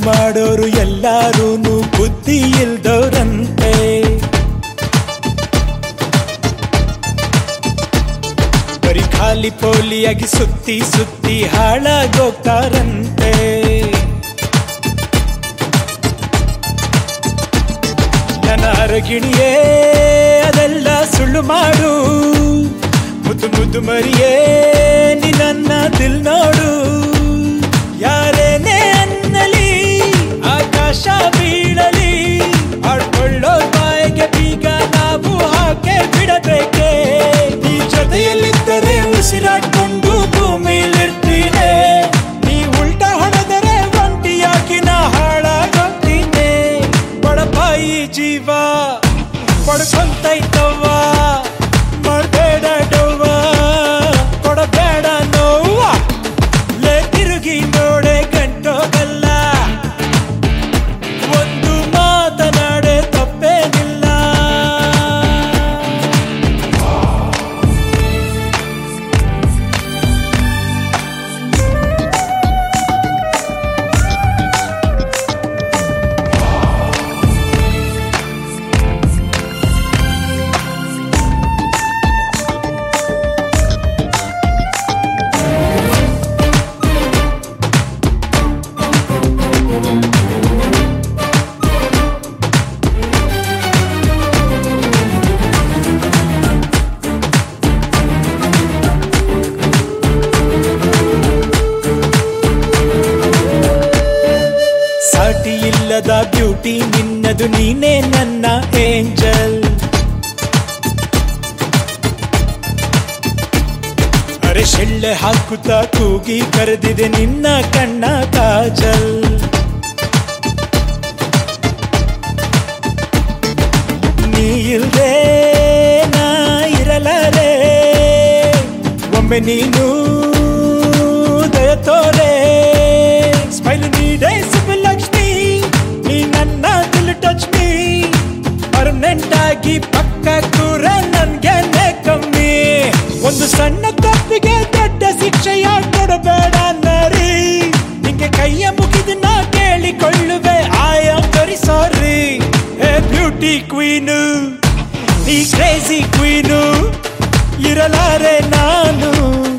ಮಾಡೋರು ಎಲ್ಲಾರೂನು ಬುದ್ಧಿ ಇಲ್ದವ್ರಂತೆ ಬರೀ ಖಾಲಿ ಪೋಲಿಯಾಗಿ ಸುತ್ತಿ ಸುತ್ತಿ ಹಾಳಾಗೋಗ್ತಾರಂತೆ ನನ್ನ ಅರಗಿಣಿಯೇ ಅದೆಲ್ಲ ಸುಳ್ಳು ಮಾಡು ಮುದ್ದು ಮುದ್ದು ಮರಿಯೇ ನೀ ನನ್ನ ದಿಲ್ ನೋಡು ಯಾರೇನೇ ಅನ್ನಲಿ ಆಕಾಶ ಬೀಳಲಿ ಆಡ್ಕೊಳ್ಳೋ ಬಾಯಿಗೆ ಬೀಗ ನಾವು ಹಾಗೆ ಬಿಡಬೇಕೆ ನೀ ಜೊತೆಯಲ್ಲಿದ್ದರೆ ಉಸಿರಾಡ್ಕೊಂಡು ಭೂಮಿಲಿರ್ತೀನಿ ನೀ ಉಲ್ಟ ಹೊಡೆದರೆ ಒಂಟಿಯಾಗಿ ನಾ ಹಾಳಾಗೋಗ್ತೀನಿ ಬಡಪಾಯಿ ಜೀವ ಪಡ್ಕೊಂತೈತವ್ವ ಮಾಡಬೇಡ ಡವ್ವ ಕೊಡಬೇಡ ನೋವ ಲೇ ತಿರುಗಿ ನೋಡೆ ಗಂಟೋಗಲ್ಲ ಒಂದು ಮಾತನಾಡೆ ತಪ್ಪೇನಿಲ್ಲ ಸಾಟಿ ಇಲ್ಲದ ಬ್ಯೂಟಿ ನಿನ್ನದು ನೀನೇ ನನ್ನ ಏಂಜಲ್ ಅರೆ ಶೆಳ್ಳೆ ಹಾಕುತ್ತಾ ಕೂಗಿ ಕರೆದಿದೆ ನಿನ್ನ ಕಣ್ಣ ಕಾಜಲ್ ನೀ ಇಲ್ದೆ ನಾ ಇರಲಾರೆ ಒಮ್ಮೆ ನೀನು ದಯ ತೋರೆ ಸ್ಮೈಲ್ ನೀಡೇ ಲಕ್ಷ್ಮಿ ನೀ ನನ್ನ ದಿಲ್ ಟಚ್ ಮೀ ಪರ್ಮನೆಂಟ್ ಆಗಿ ಪಕ್ಕ ಕೂರ ನನ್ಗೆ ಕಮ್ಮಿ ಒಂದು ಸಣ್ಣ ತಪ್ಪಿಗೆ ದೊಡ್ಡ ಶಿಕ್ಷೆಯ ಕೊಡಬೇಡ ನರಿ ನಿಂಗೆ ಕೈಯ ಮುಗಿದು ನಾ ಕೇಳಿಕೊಳ್ಳುವೆ I am very sorry hey beauty queen ನೀ ಕ್ರೇಜಿ ಕ್ವೀನು ಇರಲಾರೆ ನಾನು